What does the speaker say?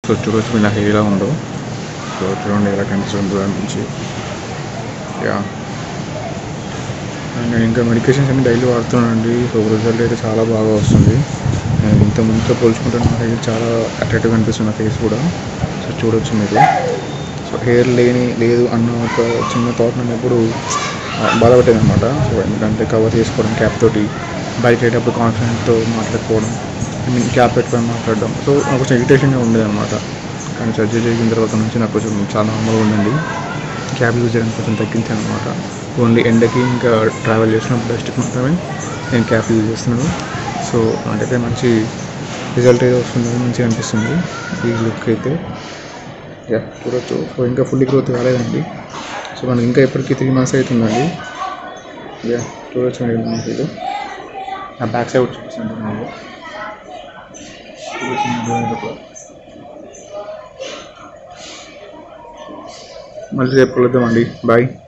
So చూడొచ్చు మీ నా hair ఎలా ఉందో సో చూడండి ఎలా కనిపిస్తుంది దూరం నుంచి యా అండ్ నేను ఇంకా మెడికేషన్స్ అన్ని డైలీ వాడుతున్నానండి సో రిజల్ట్ అయితే చాలా బాగా వస్తుంది అండ్ ఇంత ముందుతో పోల్చుకుంటే నా హెయిర్ చాలా అట్రాక్టివ్గా అనిపిస్తుంది నా ఫేస్ కూడా సో చూడొచ్చు మీరు సో హెయిర్ లేని లేదు అన్న ఒక చిన్న థాట్ నన్ను ఎప్పుడు బాధపట్టేది అనమాట సో ఎందుకంటే కవర్ చేసుకోవడం క్యాప్ తోటి బయట వెళ్ళేటప్పుడు కాన్ఫిడెంట్తో మాట్లాడుకోవడం ఐ మీన్ క్యాప్ పెట్టుకొని మాట్లాడడం సో నాకు కొంచెం ఇరిటేషన్గా ఉండేది అనమాట కానీ సర్జరీ చేసిన తర్వాత నుంచి నాకు కొంచెం చాలా నార్మల్గా ఉండండి క్యాబ్ యూజ్ చేయడం కొంచెం తగ్గించాను అనమాట ఓన్లీ ఎండకి ఇంకా ట్రావెల్ చేసినప్పుడు డస్ట్కి మాత్రమే నేను క్యాబ్ యూజ్ చేస్తున్నాను సో నాకైతే మంచి రిజల్ట్ అయితే వస్తుంది మంచిగా అనిపిస్తుంది ఈ లుక్ అయితే యా చూడొచ్చు సో ఇంకా ఫుల్ గ్రోత్ కాలేదండి సో మనకి ఇంకా ఇప్పటికీ త్రీ మంత్స్ అవుతుందండి యా చూడొచ్చు అండి మనకి ఇది నా బ్యాక్ సైడ్ చూపిస్తాను మీకు. చూడొచ్చు మీరు కూడా. మళ్ళీ రేపు కలుద్దామండి బాయ్